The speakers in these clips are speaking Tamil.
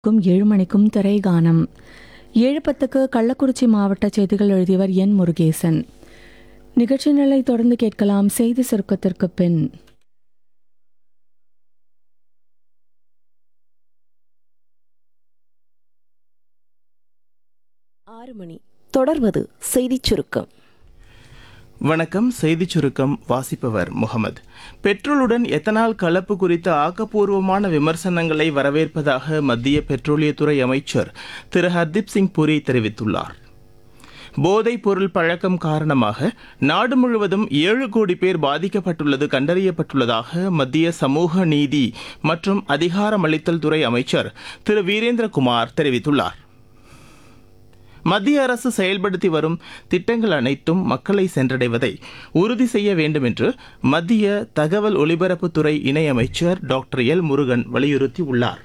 க்கும் ஏழு மணிக்கும் திரைகானம் ஏழு பத்துக்கு கள்ளக்குறிச்சி மாவட்ட செய்திகள் எழுதியவர் என் முருகேசன் நிகழ்ச்சி நிலை தொடர்ந்து கேட்கலாம் செய்தி சுருக்கத்திற்கு பின் ஆறு மணி தொடர்வது செய்திச் சுருக்கம் வணக்கம் செய்திச் சுருக்கம் வாசிப்பவர் முகமது பெட்ரோலுடன் எத்தனால் கலப்பு குறித்த ஆக்கப்பூர்வமான விமர்சனங்களை வரவேற்பதாக மத்திய பெட்ரோலியத்துறை அமைச்சர் திரு ஹர்தீப் சிங் புரி தெரிவித்துள்ளார் போதைப் பொருள் பழக்கம் காரணமாக நாடு முழுவதும் ஏழு கோடி பேர் பாதிக்கப்பட்டுள்ளது கண்டறியப்பட்டுள்ளதாக மத்திய சமூக நீதி மற்றும் அதிகாரமளித்தல் துறை அமைச்சர் திரு வீரேந்திரகுமார் தெரிவித்துள்ளார் மத்திய அரசு செயல்படுத்தி வரும் திட்டங்கள் அனைத்தும் மக்களை சென்றடைவதை உறுதி செய்ய வேண்டும் என்று மத்திய தகவல் ஒலிபரப்புத்துறை இணையமைச்சர் டாக்டர் எல் முருகன் வலியுறுத்தியுள்ளார்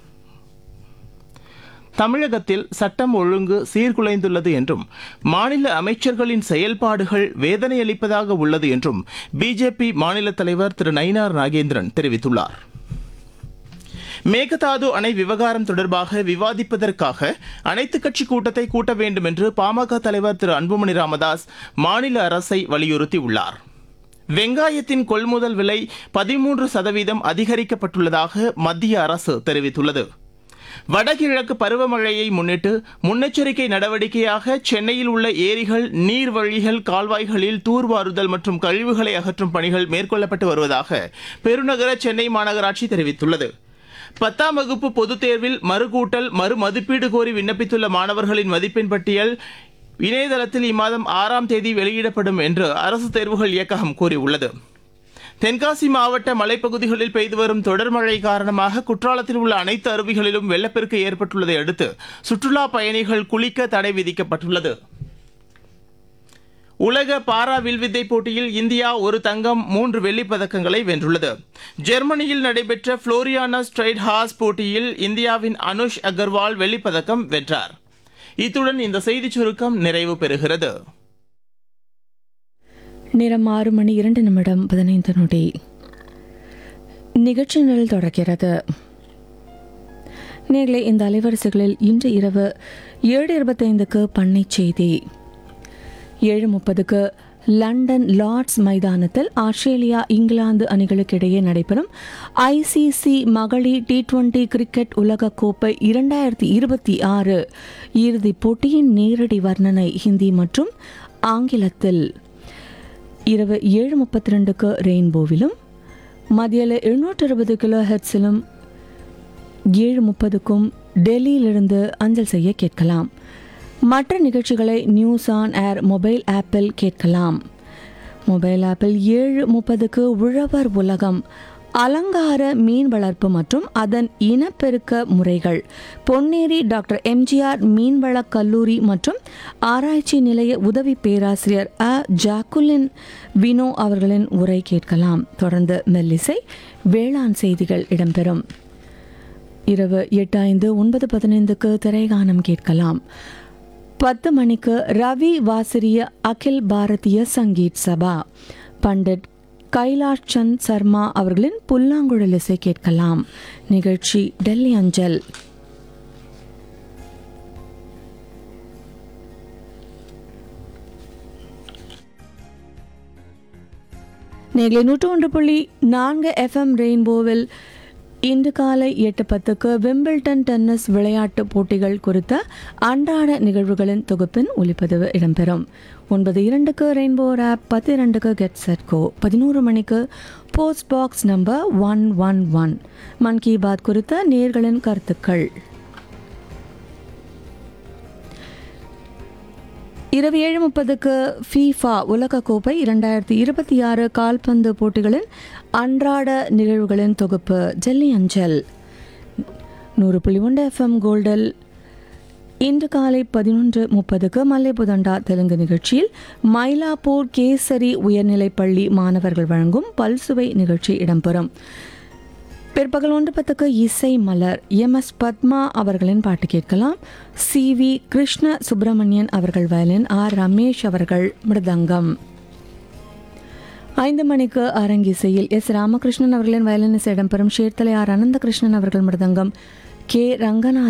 தமிழகத்தில் சட்டம் ஒழுங்கு சீர்குலைந்துள்ளது என்றும் மாநில அமைச்சர்களின் செயல்பாடுகள் வேதனையளிப்பதாக உள்ளது என்றும் பிஜேபி மாநில தலைவர் திரு நயினார் நாகேந்திரன் தெரிவித்துள்ளார் மேகதாது அணை விவகாரம் தொடர்பாக விவாதிப்பதற்காக அனைத்துக் கட்சி கூட்டத்தை கூட்ட வேண்டும் என்று பாமக தலைவர் திரு அன்புமணி ராமதாஸ் மாநில அரசை வலியுறுத்தியுள்ளார் வெங்காயத்தின் கொள்முதல் விலை பதிமூன்று சதவீதம் அதிகரிக்கப்பட்டுள்ளதாக மத்திய அரசு தெரிவித்துள்ளது வடகிழக்கு பருவமழையை முன்னிட்டு முன்னெச்சரிக்கை நடவடிக்கையாக சென்னையில் உள்ள ஏரிகள் நீர்வழிகள் கால்வாய்களில் தூர்வாருதல் மற்றும் கழிவுகளை அகற்றும் பணிகள் மேற்கொள்ளப்பட்டு வருவதாக பெருநகர சென்னை மாநகராட்சி தெரிவித்துள்ளது பத்தாம் வகுப்பு பொதுத் தேர்வில் மறுகூட்டல் மறு மதிப்பீடு கோரி விண்ணப்பித்துள்ள மாணவர்களின் மதிப்பெண் பட்டியல் இணையதளத்தில் இம்மாதம் ஆறாம் தேதி வெளியிடப்படும் என்று அரசு தேர்வுகள் இயக்ககம் கூறியுள்ளது தென்காசி மாவட்ட மலைப்பகுதிகளில் பெய்து வரும் தொடர் மழை காரணமாக குற்றாலத்தில் உள்ள அனைத்து அருவிகளிலும் வெள்ளப்பெருக்கு ஏற்பட்டுள்ளதை அடுத்து சுற்றுலா பயணிகள் குளிக்க தடை விதிக்கப்பட்டுள்ளது உலக பாரா வில்வித்தை போட்டியில் இந்தியா ஒரு தங்கம் மூன்று வெள்ளிப் பதக்கங்களை வென்றுள்ளது ஜெர்மனியில் நடைபெற்ற புளோரியானா ஸ்ட்ரைட் ஹாஸ் போட்டியில் இந்தியாவின் அனுஷ் அகர்வால் வெள்ளிப் பதக்கம் வென்றார் இத்துடன் இந்த செய்திச் சுருக்கம் நிறைவு பெறுகிறது நேரம் ஆறு மணி இரண்டு நிமிடம் பதினைந்து நொடி நிகழ்ச்சி நிரல் தொடர்கிறது நேர்களே இந்த அலைவரிசைகளில் இன்று இரவு ஏழு இருபத்தைந்துக்கு பண்ணை செய்தி ஏழு முப்பதுக்கு லண்டன் லார்ட்ஸ் மைதானத்தில் ஆஸ்திரேலியா இங்கிலாந்து அணிகளுக்கு இடையே நடைபெறும் ஐசிசி மகளிர் டி டுவெண்டி கிரிக்கெட் உலகக்கோப்பை இரண்டாயிரத்தி இருபத்தி ஆறு இறுதிப் போட்டியின் நேரடி வர்ணனை ஹிந்தி மற்றும் ஆங்கிலத்தில் இரவு ஏழு முப்பத்தி ரெண்டுக்கு ரெயின்போவிலும் மதியில் எழுநூற்று அறுபது கிலோ ஹெட்ஸிலும் ஏழு முப்பதுக்கும் டெல்லியிலிருந்து அஞ்சல் செய்ய கேட்கலாம் மற்ற நிகழ்ச்சிகளை நியூஸ் ஆன் ஏர் மொபைல் ஆப்பில் கேட்கலாம் மொபைல் ஆப்பில் ஏழு முப்பதுக்கு உழவர் உலகம் அலங்கார மீன் வளர்ப்பு மற்றும் அதன் இனப்பெருக்க முறைகள் பொன்னேரி டாக்டர் எம்ஜிஆர் மீன்வள கல்லூரி மற்றும் ஆராய்ச்சி நிலைய உதவி பேராசிரியர் அ ஜாக்குலின் வினோ அவர்களின் உரை கேட்கலாம் தொடர்ந்து மெல்லிசை வேளாண் செய்திகள் இடம்பெறும் இரவு எட்டு ஐந்து ஒன்பது பதினைந்துக்கு திரைகானம் கேட்கலாம் பத்து மணிக்கு ரவி வாசிரிய அகில் பாரதிய சங்கீத் சபா பண்டிட் கைலாஷ் சந்த் சர்மா அவர்களின் புல்லாங்குழல் இசை கேட்கலாம் நிகழ்ச்சி டெல்லி அஞ்சல் நேர்களை நூற்று ஒன்று புள்ளி நான்கு எஃப்எம் ரெயின்போவில் இன்று காலை எட்டு பத்துக்கு விம்பிள்டன் டென்னிஸ் விளையாட்டு போட்டிகள் குறித்த அன்றாட நிகழ்வுகளின் தொகுப்பின் ஒலிப்பதிவு இடம்பெறும் ஒன்பது இரண்டுக்கு ரெயின்போ ஆப் பத்து இரண்டுக்கு கெட் செட் கோ பதினோரு மணிக்கு post box number one one one Mann Ki Baat குறித்த நேர்களின் கருத்துக்கள் இரவு ஏழு முப்பதுக்கு ஃபீஃபா உலகக்கோப்பை இரண்டாயிரத்தி இருபத்தி ஆறு கால்பந்து போட்டிகளின் அன்றாட நிகழ்வுகளின் தொகுப்பு ஜெல்லி அஞ்சல் நூறு புள்ளி ஒன்று எஃப்எம் கோல்டில் இன்று காலை பதினொன்று முப்பதுக்கு மல்லைபுதண்டா தெலுங்கு நிகழ்ச்சியில் மயிலாப்பூர் கேசரி உயர்நிலைப்பள்ளி மாணவர்கள் வழங்கும் பல்சுவை நிகழ்ச்சி இடம்பெறும் பிற்பகல் ஒன்று பத்துக்கு இசை மலர் எம் எஸ் பத்மா அவர்களின் பாட்டு கேட்கலாம் சி வி கிருஷ்ண சுப்பிரமணியன் அவர்கள் வயலின் ஆர் ரமேஷ் அவர்கள் மிருதங்கம் ஐந்து மணிக்கு அரங்கிசையில் எஸ் ராமகிருஷ்ணன் அவர்களின் வயலின் இசை இடம்பெறும் ஷேர்தலை ஆர் அனந்தகிருஷ்ணன் அவர்கள் மிருதங்கம் கே ரங்கநாதன்